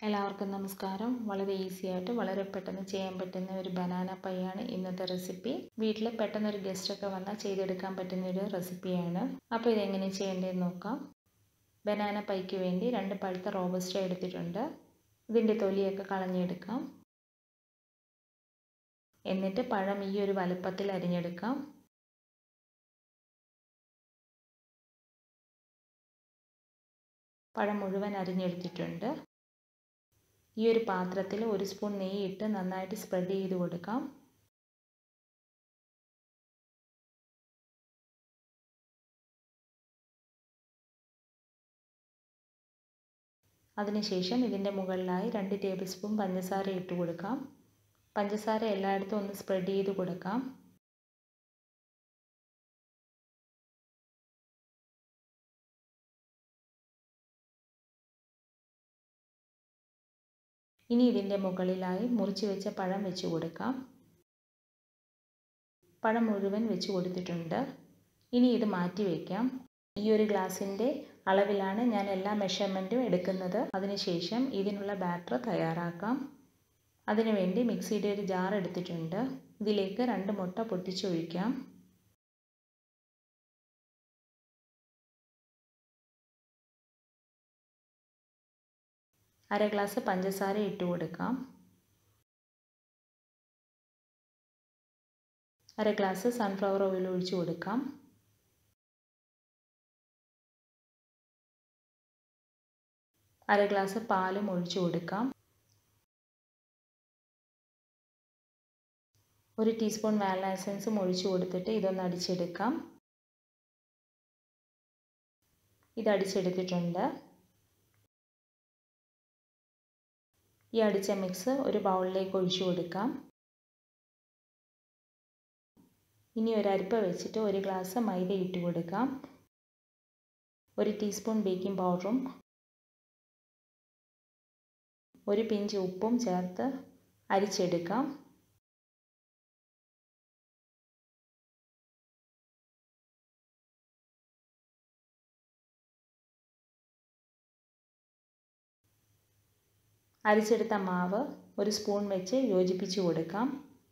എല്ലാവർക്കും നമസ്കാരം വളരെ ഈസി ആയിട്ട് വളരെ പെട്ടെന്ന് ചെയ്യാൻ പറ്റുന്ന ഒരു ബനാന പൈയാണ് ഇന്നത്തെ റെസിപ്പി വീട്ടിൽ പെട്ടെന്ന് ഒരു ഗസ്റ്റൊക്കെ വന്നാൽ ചെയ്തെടുക്കാൻ പറ്റുന്ന ഒരു റെസിപ്പിയാണ് അപ്പോൾ ഇതെങ്ങനെ ചെയ്യേണ്ടതെന്ന് നോക്കാം ബനാന പൈക്ക് വേണ്ടി രണ്ട് പഴുത്ത റോബസ്റ്റ എടുത്തിട്ടുണ്ട് ഇതിൻ്റെ തൊലിയൊക്കെ കളഞ്ഞെടുക്കാം എന്നിട്ട് പഴം ഈ ഒരു വലുപ്പത്തിൽ അരിഞ്ഞെടുക്കാം പഴം മുഴുവൻ അരിഞ്ഞെടുത്തിട്ടുണ്ട് ഈ ഒരു പാത്രത്തിൽ ഒരു സ്പൂൺ നെയ്യ് ഇട്ട് നന്നായിട്ട് സ്പ്രെഡ് ചെയ്ത് കൊടുക്കാം അതിനുശേഷം ഇതിൻ്റെ മുകളിലായി രണ്ട് ടേബിൾ സ്പൂൺ പഞ്ചസാര ഇട്ട് കൊടുക്കാം പഞ്ചസാര എല്ലായിടത്തും ഒന്ന് സ്പ്രെഡ് ചെയ്ത് കൊടുക്കാം ഇനി ഇതിൻ്റെ മുകളിലായി മുറിച്ച് വെച്ച പഴം വെച്ച് കൊടുക്കാം പഴം മുഴുവൻ വെച്ച് കൊടുത്തിട്ടുണ്ട് ഇനി ഇത് മാറ്റി വയ്ക്കാം ഈ ഒരു ഗ്ലാസിൻ്റെ അളവിലാണ് ഞാൻ എല്ലാ മെഷർമെൻറ്റും എടുക്കുന്നത് അതിനുശേഷം ഇതിനുള്ള ബാറ്റർ തയ്യാറാക്കാം അതിനുവേണ്ടി മിക്സിയുടെ ഒരു ജാർ എടുത്തിട്ടുണ്ട് ഇതിലേക്ക് രണ്ട് മുട്ട പൊട്ടിച്ചൊഴിക്കാം അര ഗ്ലാസ് പഞ്ചസാര ഇട്ട് കൊടുക്കാം അര ഗ്ലാസ് സൺഫ്ലവർ ഓയിൽ ഒഴിച്ച് കൊടുക്കാം അര ഗ്ലാസ് പാലും ഒഴിച്ചു കൊടുക്കാം ഒരു ടീസ്പൂൺ വാനില എസൻസും ഒഴിച്ചു കൊടുത്തിട്ട് ഇതൊന്ന് അടിച്ചെടുക്കാം ഇത് അടിച്ചെടുത്തിട്ടുണ്ട് ഈ അടിച്ച മിക്സ് ഒരു ബൗളിലേക്ക് ഒഴിച്ചു കൊടുക്കാം ഇനി ഒരു അരിപ്പ വെച്ചിട്ട് ഒരു ഗ്ലാസ് മൈദ ഇട്ട് കൊടുക്കാം ഒരു ടീസ്പൂൺ ബേക്കിംഗ് പൗഡറും ഒരു പിഞ്ച് ഉപ്പും ചേർത്ത് അരിച്ചെടുക്കാം അരിച്ചെടുത്ത മാവ് ഒരു സ്പൂൺ വെച്ച് യോജിപ്പിച്ച് കൊടുക്കാം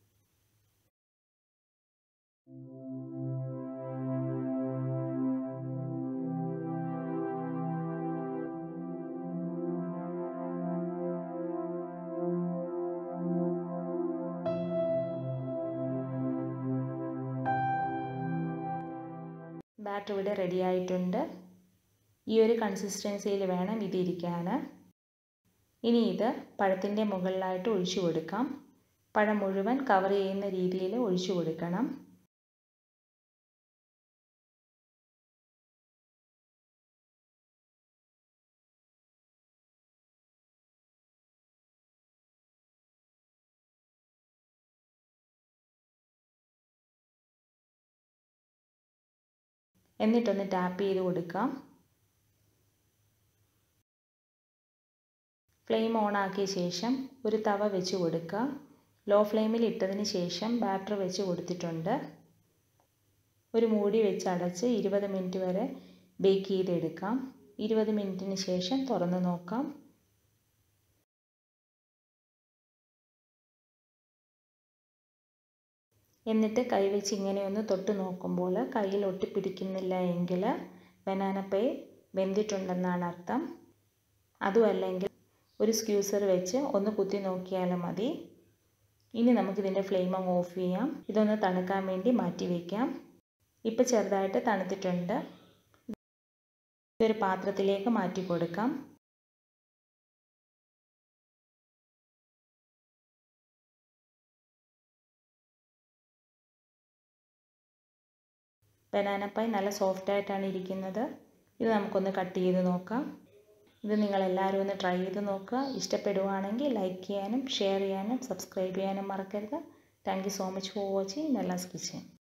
ബാറ്റർ ഇവിടെ റെഡി ആയിട്ടുണ്ട് ഈ ഒരു കൺസിസ്റ്റൻസിയിൽ വേണം ഇതിരിക്കാൻ ഇനി ഇത് പഴത്തിൻ്റെ മുകളിലായിട്ട് ഒഴിച്ചു കൊടുക്കാം പഴം മുഴുവൻ കവർ ചെയ്യുന്ന രീതിയിൽ ഒഴിച്ചു കൊടുക്കണം എന്നിട്ടൊന്ന് ടാപ്പ് ചെയ്ത് കൊടുക്കാം ഫ്ലെയിം ഓൺ ആക്കിയ ശേഷം ഒരു തവ വെച്ച് കൊടുക്കുക ലോ ഫ്ലെയിമിൽ ഇട്ടതിന് ശേഷം ബാറ്റർ വെച്ച് കൊടുത്തിട്ടുണ്ട് ഒരു മൂടി വെച്ച് അടച്ച് ഇരുപത് മിനിറ്റ് വരെ ബേക്ക് ചെയ്തെടുക്കാം ഇരുപത് മിനിറ്റിന് ശേഷം തുറന്ന് നോക്കാം എന്നിട്ട് കൈവച്ച് ഇങ്ങനെ ഒന്ന് തൊട്ട് നോക്കുമ്പോൾ കയ്യിൽ ഒട്ടിപ്പിടിക്കുന്നില്ല എങ്കിൽ ബനാനപ്പൈ വെന്തിട്ടുണ്ടെന്നാണ് അർത്ഥം അതുമല്ലെങ്കിൽ ഒരു സ്ക്യൂസർ വെച്ച് ഒന്ന് കുത്തി നോക്കിയാലും മതി ഇനി നമുക്കിതിൻ്റെ ഫ്ലെയിം അങ്ങ് ഓഫ് ചെയ്യാം ഇതൊന്ന് തണുക്കാൻ വേണ്ടി മാറ്റി വയ്ക്കാം ഇപ്പം ചെറുതായിട്ട് തണുത്തിട്ടുണ്ട് ഇതൊരു പാത്രത്തിലേക്ക് മാറ്റി കൊടുക്കാം ബനാന പൈ നല്ല സോഫ്റ്റ് ആയിട്ടാണ് ഇരിക്കുന്നത് ഇത് നമുക്കൊന്ന് കട്ട് ചെയ്ത് നോക്കാം ഇത് നിങ്ങളെല്ലാവരും ഒന്ന് ട്രൈ ചെയ്ത് നോക്കുക ഇഷ്ടപ്പെടുവാണെങ്കിൽ ലൈക്ക് ചെയ്യാനും ഷെയർ ചെയ്യാനും സബ്സ്ക്രൈബ് ചെയ്യാനും മറക്കരുത് thank you so much for watching Nella's kitchen